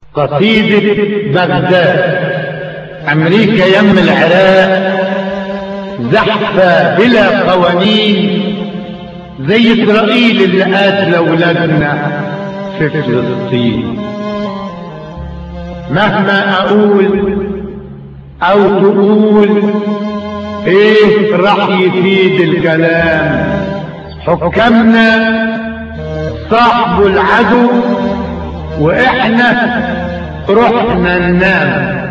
قصيدة بغداد أمريكا يم العراق زحفة بلا قوانين زي إسرائيل اللي قاتل أولادنا في فلسطين مهما أقول أو تقول إيه راح يفيد الكلام حكامنا صاحبوا العدو وإحنا رحنا ننام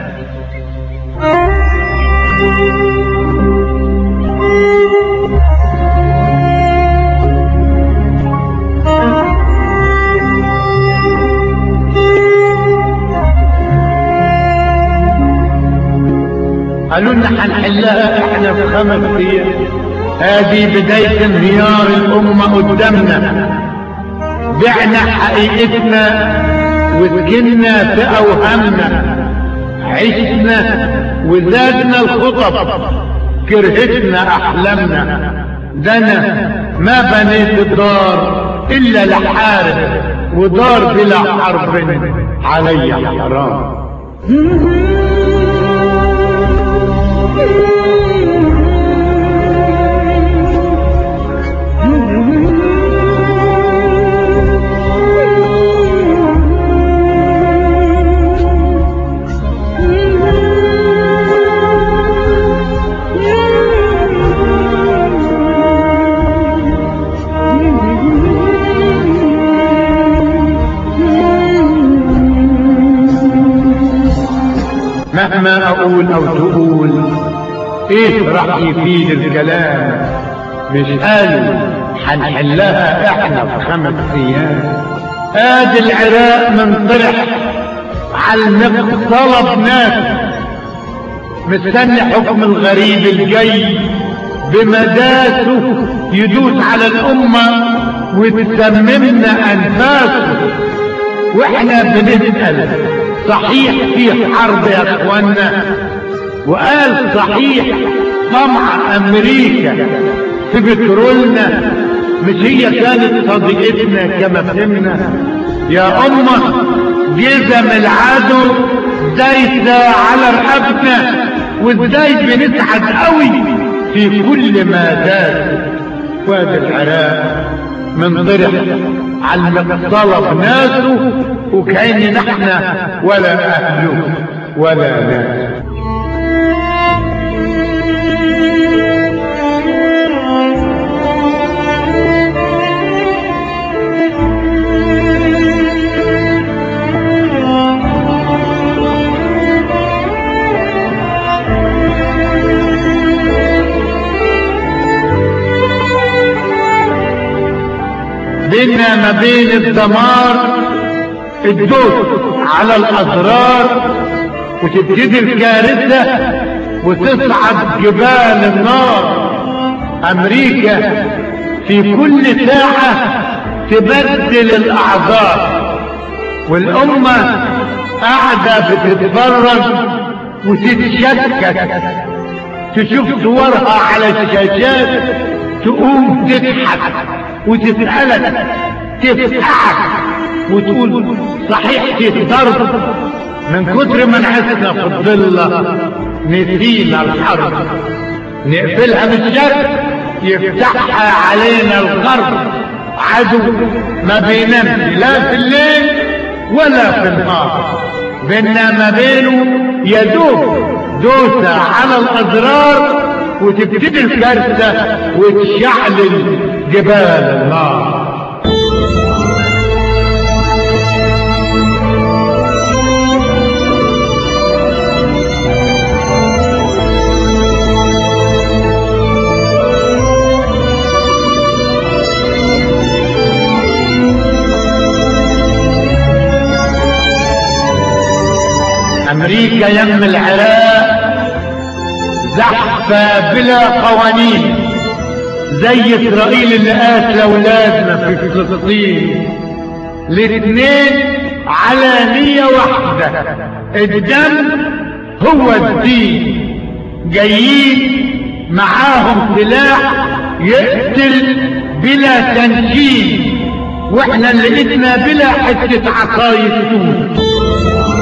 قالوا لنا هنحلها احنا في خمس ايام هذه بداية انهيار الأمة قدامنا بعنا حقيقتنا وسكننا في أوهامنا عشنا وزادنا الخطب كرهتنا أحلامنا ده أنا ما بنيت الدار إلا لحارب ودار بلا حرب علي حرام مهما اقول او تقول ايه راح يفيد الكلام مش قالوا هنحلها احنا في خمس ايام ادي العراق منطرح على النفق طلب ناس مستني حكم الغريب الجاي بمداسه يدوس على الامه وتسممنا انفاسه واحنا بنسال صحيح في حرب يا اخوانا وقال صحيح طمع امريكا في بترولنا مش هي كانت صديقتنا كما فهمنا يا امه جزم العدو دايسه على رقبتنا وازاي بنسعد قوي في كل ما زاد وادي العراق من ضرح على المقصلة ناسه وكأن نحن ولا أهله ولا ناس بيننا ما بين الدمار الدوس على الأضرار وتبتدي الكارثة وتصعد جبال النار أمريكا في كل ساعة تبدل الأعذار والأمة قاعدة بتتفرج وتتشكك تشوف صورها على الشاشات تقوم تضحك وتسألك تفتحك وتقول صحيح تضرب من كتر ما نحسنا في الضلة نسينا الحرب نقفلها بالشرق يفتحها علينا الغرب عدو ما بينامش لا في الليل ولا في النهار بيننا ما بينه يدوب دوسة على الأضرار وتبتدي الكارثة وتشعل جبال النار امريكا يم العراق زحفة بلا قوانين زي اسرائيل اللي قاتل اولادنا في فلسطين الاثنين على نية واحدة الدم هو الدين جايين معاهم سلاح يقتل بلا تنشين واحنا اللي ايدنا بلا حتة عصاية سود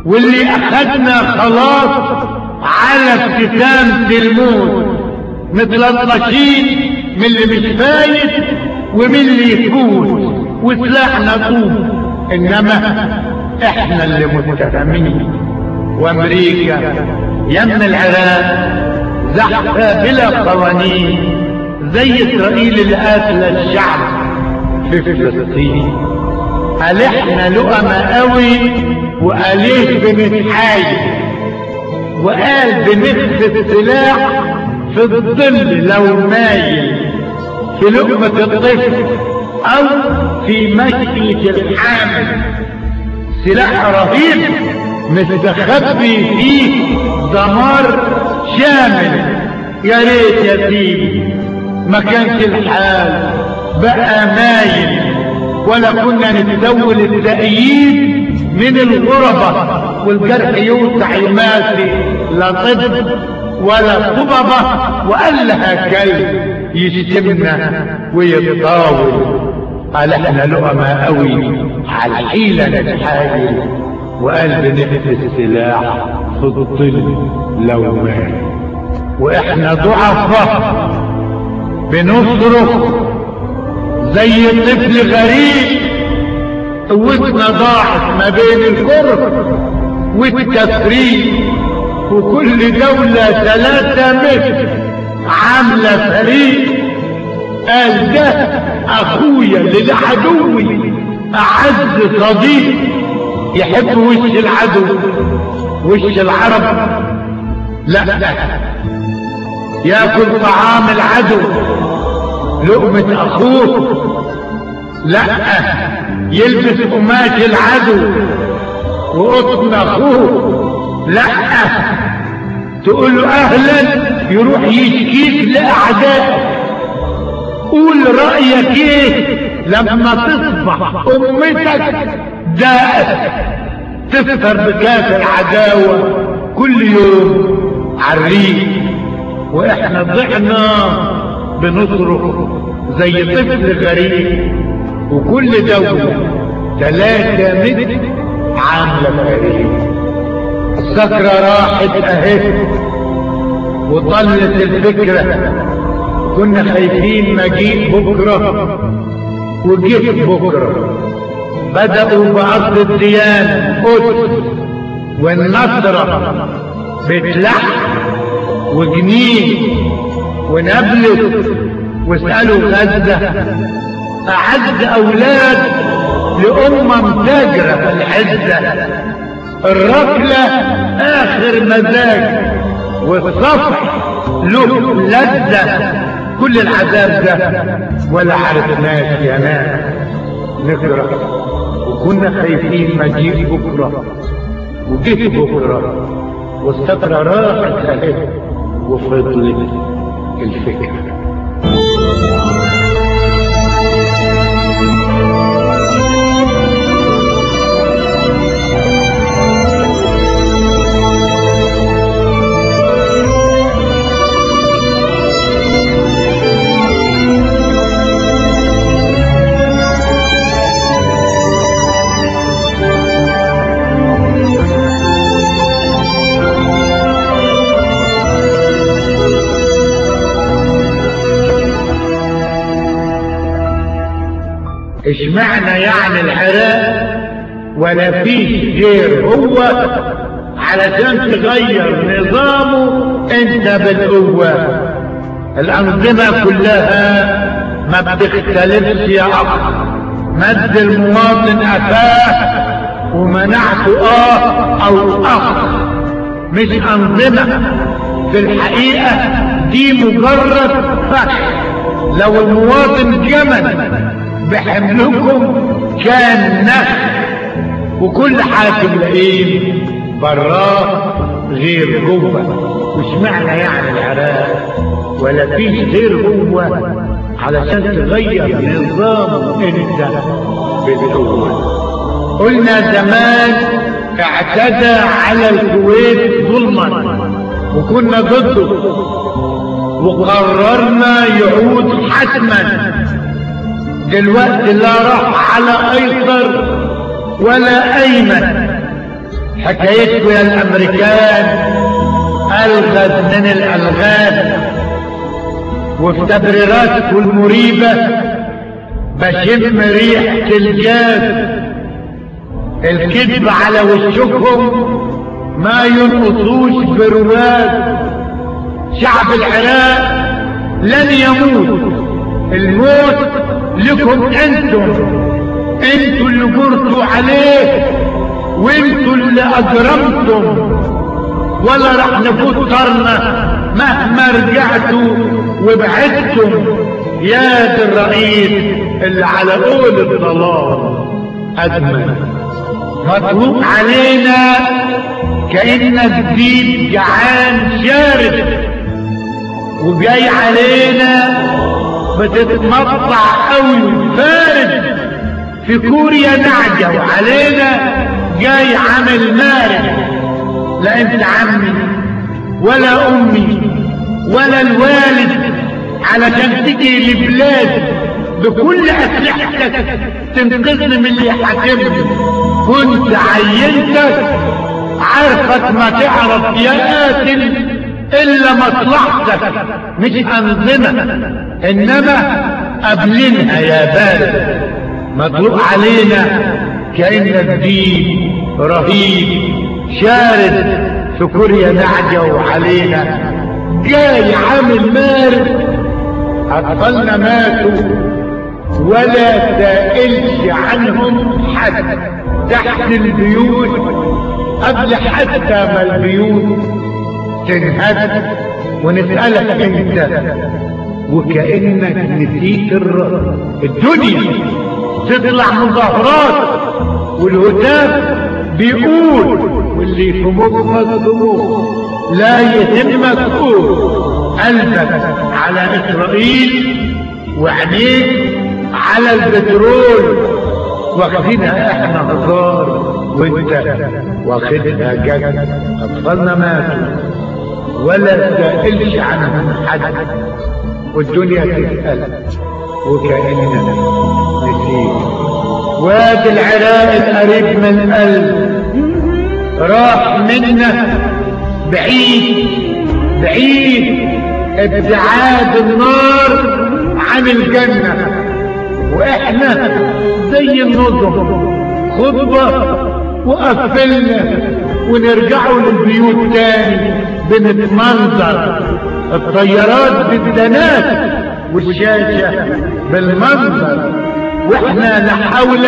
واللي اخدنا خلاص على ابتسامة الموت متلطشين من اللي مش فايت ومن اللي يفوت وسلاحنا طوب انما احنا اللي متهمين وامريكا يم العراق زحفة بلا قوانين زي اسرائيل اللي قاتلة الشعب في فلسطين قال احنا لقمة قوي وقاليه بنتحايل وقال بنفس السلاح في الظل لو مايل في لقمة الطفل او في مشية الحامل سلاح رهيب مستخبي فيه دمار شامل يا ريت يا سيدي ما كانش الحال بقى مايل ولا كنا نتزول التأييد من الغربة والجرح يوسع يماسي لا طب ولا طببة وقال لها كلب يشتمنا ويتطاول قال احنا لقمة قوي على الحيلة نتحايل وقال بنفس السلاح في الظل لو مات واحنا ضعفاء بنصرخ زي طفل غريب قوتنا ضاعت ما بين الكره والتفريق وكل دولة ثلاثة متر عاملة فريق قال ده اخويا للعدوي اعز صديق يحب وش العدو وش العرب لا ياكل طعام العدو لقمة اخوه لا يلبس قماش العدو وقطن اخوه لا تقول له اهلا يروح يشكيك لاعدائك قول رايك ايه لما تصبح امتك داءت تفطر بكاس العداوه كل يوم عالريق واحنا ضعنا بنصرخ زي طفل غريب وكل دولة ثلاثة متر عاملة فريق السكرة راحت اهي وطلت الفكرة كنا خايفين مجيء بكرة وجيت بكرة بدأوا بعض الديان قدس والنصرة بتلح وجنين ونبلس واسألوا غزة أعز أولاد لأمم تاجرة في العزة الركلة آخر مزاج والصفح له لذة كل العذاب ده ولا عرفناش يا ناس نقرأ وكنا خايفين مجيء بكرة وجيت بكرة والسكرة راحت اهي وفضلت الفكرة اشمعنى يعني العراق ولا فيه غير هو علشان تغير نظامه انت بالقوة الانظمة كلها ما بتختلفش يا اخ مد المواطن افاه ومنعته اه او اخ مش انظمة في الحقيقة دي مجرد فخ لو المواطن جمل بحملكم كان نخ وكل حاكم لئيم براه غير جوه مش معنى يعني العراق ولا فيش غير جوه علشان تغير نظام انت بالقوه قلنا زمان اعتدى على الكويت ظلما وكنا ضده وقررنا يعود حتما دلوقتي لا راح على ايسر ولا ايمن حكايتكم يا الامريكان الغز من الالغاز وفي تبريراتكم المريبة بشم ريحة الجاز الكذب على وشكم ما ينقصوش برواز شعب العراق لن يموت الموت لكم انتم انتوا اللي جرتوا عليه وانتوا اللي اجرمتم ولا راح نفوت طرنا مهما رجعتوا وبعدتم يا ذا الرئيس اللي على قول الضلال اجمل مطلوب علينا كأنك ديب جعان شارد وجاي علينا بتتمطع قوي فارد في كوريا نعجة وعلينا جاي عامل مارد لا انت عمي ولا امي ولا الوالد علشان تجي لبلاد بكل اسلحتك تنقذني من اللي حاكمني كنت عينتك عارفك ما تعرف يا قاتل الا مصلحتك مش انظمه انما قبلنها يا بارد مطلوب علينا كأن الدين رهيب شارد في كوريا نعجة وعلينا جاي عامل مارد أطفالنا ماتوا ولا سائلش عنهم حد تحت البيوت قبل حتى ما البيوت تنهد ونسألك انت وكأنك نسيت الر- الدنيا تطلع مظاهرات والهتاف بيقول واللي في مخك دموع لا يهمك قول قلبك على اسرائيل وعينيك على البترول واخدينها احنا هزار وانت واخدها جد اطفالنا ماتوا ولا سائلش عنهم حد والدنيا تسأل وكأننا نسيت وادي العراق القريب من القلب راح منا بعيد بعيد ابتعاد النار عن الجنة واحنا زي النظم خطبة وقفلنا ونرجعوا للبيوت تاني بنتمنظر الطيارات بالدنات والشاشة بالمنظر واحنا لا حول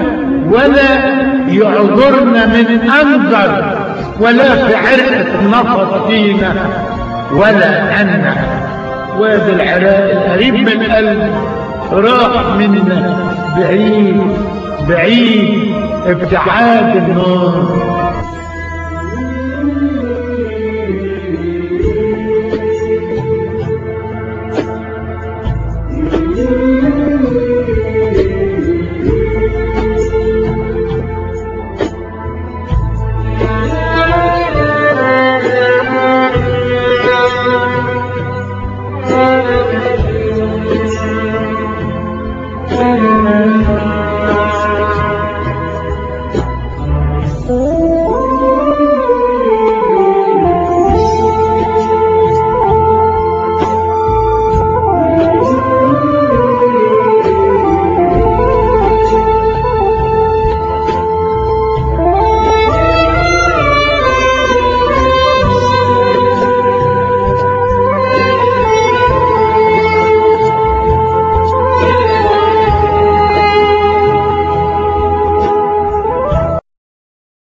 ولا يعذرنا من انظر ولا في عرقة نفط فينا ولا أنه وادي العراق القريب من القلب راح منا بعيد بعيد ابتعاد النار Thank you.